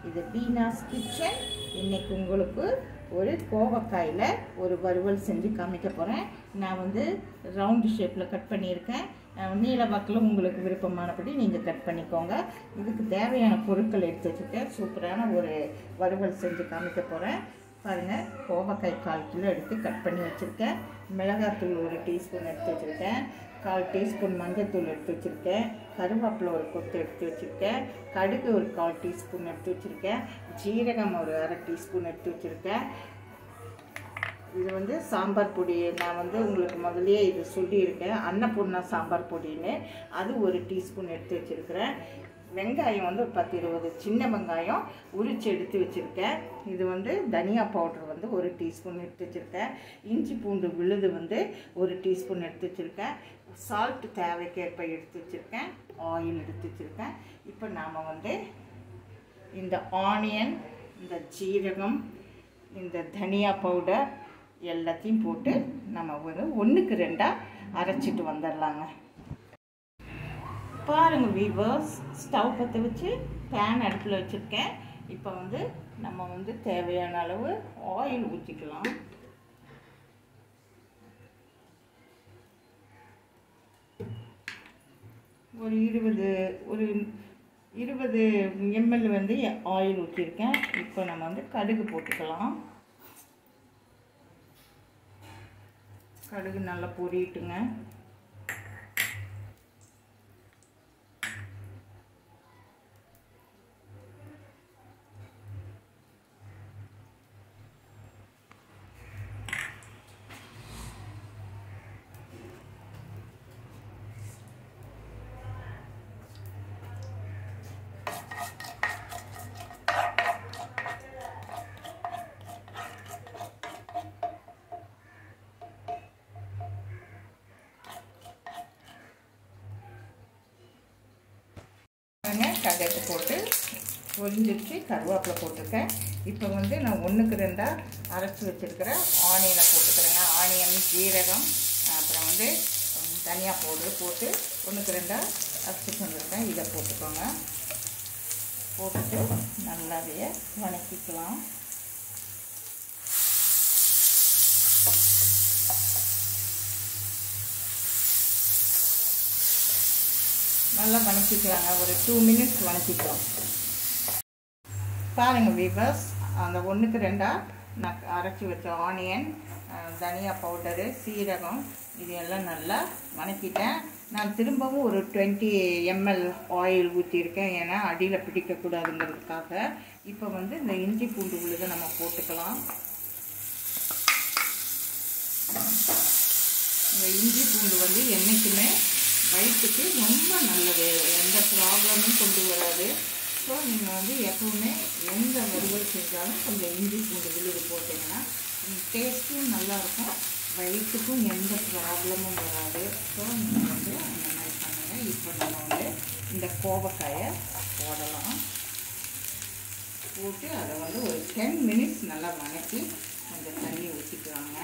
இது பீனாஸ் கிச்சன் இன்னைக்கு உங்களுக்கு ஒரு கோவக்காயில் ஒரு வறுவல் செஞ்சு காமிக்க போகிறேன் நான் வந்து ரவுண்டு ஷேப்பில் கட் பண்ணியிருக்கேன் அஹ் நீல வாக்கில் உங்களுக்கு விருப்பமானபடி நீங்கள் கட் பண்ணிக்கோங்க இதுக்கு தேவையான பொருட்கள் எடுத்து வச்சுருக்கேன் சூப்பரான ஒரு வறுவல் செஞ்சு காமிக்க போகிறேன் பாருங்கள் கோவக்காய் கால் கிலோ எடுத்து கட் பண்ணி வச்சுருக்கேன் மிளகாத்தூள் ஒரு டீஸ்பூன் எடுத்து வச்சுருக்கேன் கால் டீஸ்பூன் மஞ்சள்தூள் எடுத்து வச்சுருக்கேன் கருவேப்பிலை ஒரு கொத்து எடுத்து வச்சுருக்கேன் கடுகு ஒரு கால் டீஸ்பூன் எடுத்து வச்சுருக்கேன் ஜீரகம் ஒரு அரை டீஸ்பூன் எடுத்து வச்சுருக்கேன் இது வந்து சாம்பார் பொடி நான் வந்து உங்களுக்கு முதல்லயே இது சொல்லியிருக்கேன் அன்னபூர்ணா சாம்பார் பொடின்னு அது ஒரு டீஸ்பூன் எடுத்து வச்சுருக்கிறேன் வெங்காயம் வந்து ஒரு பத்து இருபது சின்ன வெங்காயம் உரித்து எடுத்து வச்சுருக்கேன் இது வந்து தனியா பவுடர் வந்து ஒரு டீஸ்பூன் எடுத்து வச்சுருக்கேன் இஞ்சி பூண்டு விழுது வந்து ஒரு டீஸ்பூன் எடுத்து வச்சுருக்கேன் சால்ட் தேவைக்கேற்ப எடுத்து வச்சுருக்கேன் ஆயில் எடுத்து வச்சுருக்கேன் இப்போ நாம் வந்து இந்த ஆனியன் இந்த ஜீரகம் இந்த தனியா பவுடர் எல்லாத்தையும் போட்டு நம்ம ஒரு ஒன்றுக்கு ரெண்டாக அரைச்சிட்டு வந்துடலாங்க பாருங்கள் வீவர்ஸ் ஸ்டவ் பற்ற வச்சு பேன் அடுப்பில் வச்சுருக்கேன் இப்போ வந்து நம்ம வந்து தேவையான அளவு ஆயில் ஊற்றிக்கலாம் ஒரு இருபது ஒரு இருபது எம்எல் வந்து ஆயில் ஊற்றிருக்கேன் இப்போ நம்ம வந்து கடுகு போட்டுக்கலாம் கடுகு நல்லா பொரியட்டுங்க கடுகு போட்டு பொரிஞ்சிருச்சு கருவேப்பிலை போட்டிருக்கேன் இப்போ வந்து நான் ஒன்றுக்கு ரெண்டாக அரைச்சி வச்சுருக்கிற ஆனியனை போட்டுக்கிறேங்க ஆனியன் ஜீரகம் அப்புறம் வந்து தனியா பவுடர் போட்டு ஒன்றுக்கு ரெண்டாக அரைச்சி வந்துருக்கேன் இதை போட்டுக்கோங்க போட்டுட்டு நல்லாவே வணக்கிக்கலாம் நல்லா வணக்கிக்கலாங்க ஒரு டூ மினிட்ஸ் வணக்கிக்கலாம் பாருங்கள் வீவர்ஸ் அந்த ஒன்றுக்கு ரெண்டாக நான் அரைச்சி வச்ச ஆனியன் தனியா பவுடரு சீரகம் இது எல்லாம் நல்லா வணக்கிட்டேன் நான் திரும்பவும் ஒரு டுவெண்ட்டி எம்எல் ஆயில் ஊற்றிருக்கேன் ஏன்னா அடியில் பிடிக்கக்கூடாதுங்கிறதுக்காக இப்போ வந்து இந்த இஞ்சி பூண்டு விழுதை நம்ம போட்டுக்கலாம் இந்த இஞ்சி பூண்டு வந்து என்றைக்குமே வயிற்றுக்கு ரொம்ப நல்லது எந்த ப்ராப்ளமும் கொண்டு வராது ஸோ நீங்கள் வந்து எப்பவுமே எந்த வறுவல் செஞ்சாலும் கொஞ்சம் இஞ்சி பூண்டு விழுது போட்டிங்கன்னா டேஸ்ட்டும் நல்லாயிருக்கும் வயிற்றுக்கும் எந்த ப்ராப்ளமும் வராது ஸோ நீங்கள் வந்து அந்த மாதிரி பண்ணுங்கள் இப்போ நம்ம வந்து இந்த கோவக்காயை போடலாம் போட்டு அதை வந்து ஒரு டென் மினிட்ஸ் நல்லா வணக்கி கொஞ்சம் தண்ணி ஊற்றிக்கலாங்க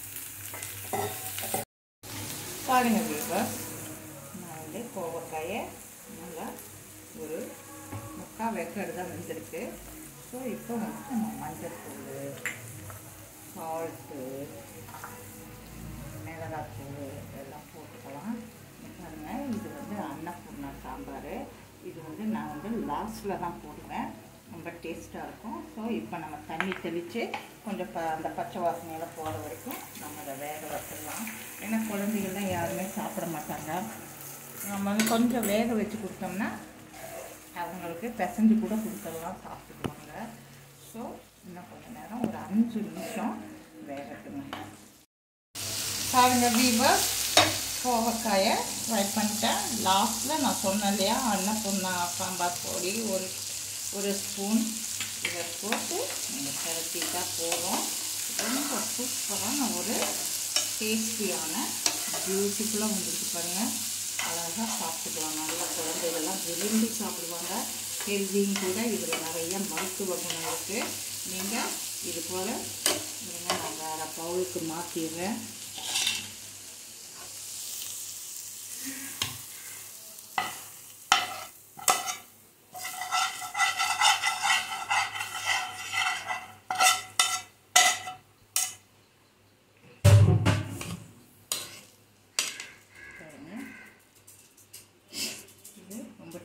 பாருங்கள் வீவர் நான் வந்து கோவக்காயை நல்லா ஒரு முக்கால் வெக்கடு தான் வந்திருக்கு ஸோ இப்போ வந்து நம்ம மஞ்சள் தூள் சால்ட்டு மிளகாத்தூள் எல்லாம் போட்டுக்கலாம் பாருங்கள் இது வந்து அன்னபூர்ணா சாம்பார் இது வந்து நான் வந்து லாஸ்ட்டில் தான் போடுவேன் ரொம்ப டேஸ்ட்டாக இருக்கும் ஸோ இப்போ நம்ம தண்ணி தெளித்து கொஞ்சம் ப அந்த பச்சை வாசனையெல்லாம் போகிற வரைக்கும் நம்ம அதை வேக வச்சிடலாம் ஏன்னா குழந்தைகள்லாம் யாருமே சாப்பிட மாட்டாங்க நம்ம வந்து கொஞ்சம் வேக வச்சு கொடுத்தோம்னா அவங்களுக்கு பிசைஞ்சு கூட கொடுத்துடலாம் சாப்பிட்டுக்குவாங்க ஸோ இன்னும் கொஞ்சம் நேரம் ஒரு அஞ்சு நிமிஷம் வேகட்டுங்க பாருங்க வீவர் கோவக்காயை ஃப்ரை பண்ணிட்டேன் லாஸ்ட்டில் நான் சொன்னேன் இல்லையா அன்னப்பூர்ணா சாம்பார் பொடி ஒரு ஒரு ஸ்பூன் இதை போட்டு நீங்கள் பரட்டிட்டா போதும் ரொம்ப சூப்பரான ஒரு டேஸ்டியான பியூட்டிஃபுல்லாக வந்துருக்கு பாருங்கள் அழகாக சாப்பிட்டுக்கலாம் நல்லா குழந்தைகள்லாம் விரும்பி சாப்பிடுவாங்க ஹெல்தியும் கூட இதில் நிறைய மருத்துவ குணம் இருக்குது நீங்கள் இது போல் நான் வேறு பவுலுக்கு மாற்றிடுறேன்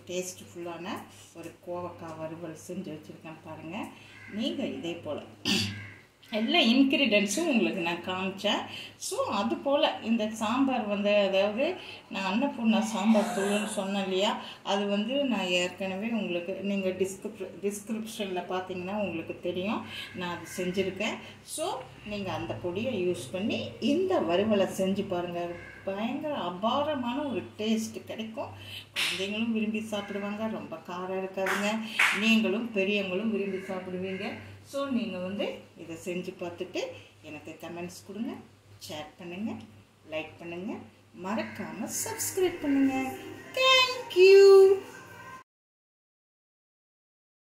டேஸ்ட்ஃபுல்லான ஒரு கோவக்காய் வறுவல் செஞ்சு வச்சுருக்கேன் பாருங்கள் நீங்கள் இதே போல் எல்லா இன்க்ரீடியன்ஸும் உங்களுக்கு நான் காமிச்சேன் ஸோ அது போல் இந்த சாம்பார் வந்து அதாவது நான் அன்னபூர்ணா சாம்பார் தூள்னு சொன்னேன் இல்லையா அது வந்து நான் ஏற்கனவே உங்களுக்கு நீங்கள் டிஸ்கிரிப் டிஸ்கிரிப்ஷனில் பார்த்தீங்கன்னா உங்களுக்கு தெரியும் நான் அது செஞ்சுருக்கேன் ஸோ நீங்கள் அந்த பொடியை யூஸ் பண்ணி இந்த வறுவலை செஞ்சு பாருங்கள் பயங்கர அபாரமான ஒரு டேஸ்ட் கிடைக்கும் குழந்தைங்களும் விரும்பி சாப்பிடுவாங்க ரொம்ப காரம் இருக்காதுங்க நீங்களும் பெரியவங்களும் விரும்பி சாப்பிடுவீங்க ஸோ நீங்கள் வந்து இதை செஞ்சு பார்த்துட்டு எனக்கு கமெண்ட்ஸ் கொடுங்க ஷேர் பண்ணுங்கள் லைக் பண்ணுங்கள் மறக்காமல் சப்ஸ்கிரைப் பண்ணுங்கள் தேங்க்யூ